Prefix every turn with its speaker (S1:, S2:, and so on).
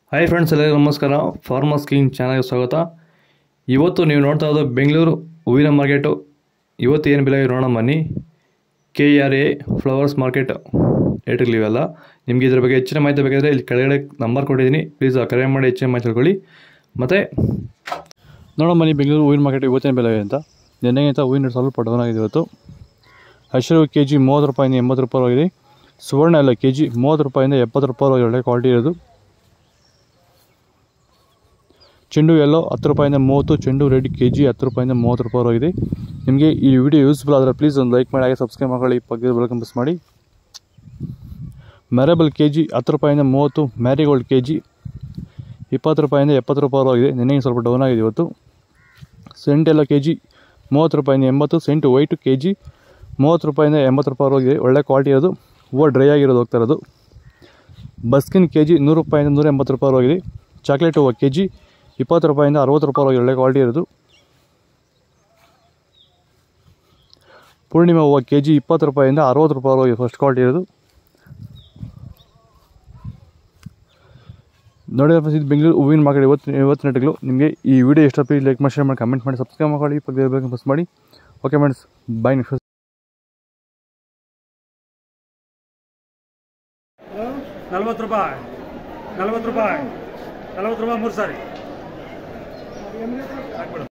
S1: hi friends ಎಲ್ಲರಿಗೂ ನಮಸ್ಕಾರ farmers king ಚಾನಲ್ಗೆ ಸ್ವಾಗತ ಇವತ್ತು ನೀವು ನೋಡ್ತಾ ಇರೋದು ಬೆಂಗಳೂರು ಹೂವಿನ ಮಾರ್ಕೆಟು ಇವತ್ತು ಏನು ಬೆಲೆ ನೋಡೋಣ ಬನ್ನಿ ಕೆ ಆರ್ ಎ ಫ್ಲವರ್ಸ್ ಮಾರ್ಕೆಟ್ ಏಟಿರ್ಲಿ ಇವೆಲ್ಲ ನಿಮಗೆ ಇದ್ರ ಬಗ್ಗೆ ಹೆಚ್ಚಿನ ಮಾಹಿತಿ ಬೇಕಾದರೆ ಇಲ್ಲಿ ಕೆಳಗಡೆ ನಂಬರ್ ಕೊಟ್ಟಿದ್ದೀನಿ ಪ್ಲೀಸ್ ಕರೆ ಮಾಡಿ ಹೆಚ್ಚಿನ ಮಾಹಿತಿ ತಿಳ್ಕೊಳ್ಳಿ ಮತ್ತು ನೋಡೋಣ ಬನ್ನಿ ಬೆಂಗಳೂರು ಹೂವಿನ ಮಾರ್ಕೆಟ್ ಇವತ್ತಿನ ಬೆಲೆ ಅಂತ ನಿನ್ನೆಗಿಂತ ಹೂವಿನ ರೇಟ್ ಸ್ವಲ್ಪ ಡೌನ್ ಆಗಿದೆ ಇವತ್ತು ಹಸಿರು ಕೆ ಜಿ ಮೂವತ್ತು ರೂಪಾಯಿಂದ ಎಂಬತ್ತು ರೂಪಾಯಿ ಆಗಿದೆ ಸುವರ್ಣ ಎಲ್ಲ ಕೆ ಜಿ ಮೂವತ್ತು ರೂಪಾಯಿಂದ ಎಪ್ಪತ್ತು ರೂಪಾಯಿ ಒಳ್ಳೆ ಕ್ವಾಲಿಟಿ ಇರೋದು ಚೆಂಡು ಎಲ್ಲೋ ಹತ್ತು ರೂಪಾಯಿಂದ ಮೂವತ್ತು ಚೆಂಡು ರೆಡ್ ಕೆ ಜಿ ಹತ್ತು ರೂಪಾಯಿಂದ ಮೂವತ್ತು ರೂಪಾಯಿ ಆಗಿದೆ ನಿಮಗೆ ಈ ವಿಡಿಯೋ ಯೂಸ್ಫುಲ್ ಆದರೆ ಪ್ಲೀಸ್ ಒಂದು ಲೈಕ್ ಮಾಡಿ ಹಾಗೆ ಸಬ್ಸ್ಕ್ರೈಬ್ ಮಾಡಿ ಪಕ್ಕದ ಬೆಳಕಂ ಪ್ರೆಸ್ ಮಾಡಿ ಮೆರಬಲ್ ಕೆ ಜಿ ಹತ್ತು ರೂಪಾಯಿಂದ ಮೂವತ್ತು ಮ್ಯಾರಿಗೋಲ್ಡ್ ಕೆ ಜಿ ಇಪ್ಪತ್ತು ರೂಪಾಯಿಂದ ಎಪ್ಪತ್ತು ರೂಪಾಯಿ ಆಗಿದೆ ನಿನ್ನೆ ಸ್ವಲ್ಪ ಡೌನ್ ಆಗಿದೆ ಇವತ್ತು ಸೆಂಟ್ ಎಲ್ಲ ಕೆ ಜಿ ಮೂವತ್ತು ರೂಪಾಯಿಂದ ಎಂಬತ್ತು ಸೆಂಟ್ ವೈಟು ಕೆ ಜಿ ಮೂವತ್ತು ರೂಪಾಯಿಂದ ಎಂಬತ್ತು ರೂಪಾಯಿ ಆಗಿದೆ ಒಳ್ಳೆ ಕ್ವಾಲಿಟಿ ಇರೋದು ಹೂವು ಡ್ರೈ ಆಗಿರೋದು ಹೋಗ್ತಾ ಇರೋದು ಬಸ್ಕಿನ್ ಕೆ ಜಿ ನೂರು ರೂಪಾಯಿಂದ ನೂರ ಎಂಬತ್ತು ರೂಪಾಯಿ ಆಗಿದೆ ಚಾಕ್ಲೇಟ್ ಹೂವು ಕೆ ಜಿ ಇಪ್ಪತ್ತು ರೂಪಾಯಿಂದ ಅರವತ್ತು ರೂಪಾಯಿ ಒಳ್ಳೆ ಕ್ವಾಲಿಟಿ ಇರೋದು ಪೂರ್ಣಿಮಾ ಹೂವು ಕೆ ಜಿ ಇಪ್ಪತ್ತು ರೂಪಾಯಿಂದ ಅರವತ್ತು ರೂಪಾಯಿ ಫಸ್ಟ್ ಕ್ವಾಲಿಟಿ ಇರೋದು ನೋಡಿ ಫ್ರೆಂಡ್ಸ್ ಇದು ಬೆಂಗಳೂರು ಹೂವಿನ ಮಾರ್ಕೆಟ್ ಇವತ್ತು ಇವತ್ತಿನ ರೇಟ್ಗಳು ನಿಮಗೆ ಈ ವಿಡಿಯೋ ಇಷ್ಟ ಪ್ಲೀಸ್ ಲೈಕ್ ಮಾಡಿ ಶೇರ್ ಮಾಡಿ ಕಮೆಂಟ್ ಮಾಡಿ ಸಬ್ಸ್ಕ್ರೈಬ್ ಮಾಡಿ ಪಕ್ಕದ ಬೆಲ್ ಪ್ರೆಸ್ ಮಾಡಿ ಓಕೆ ಫ್ರೆಂಡ್ಸ್ ಬಾಯ್ ನೆಕ್ಸ್ಟ್
S2: ನಲ್ವತ್ತು ರೂಪಾಯಿ ನಲ್ವತ್ತು ರೂಪಾಯಿ ನಲ್ವತ್ತು ರೂಪಾಯಿ ಮೂರು ಸಾರಿ ಹಾಕ್ಬಿಡು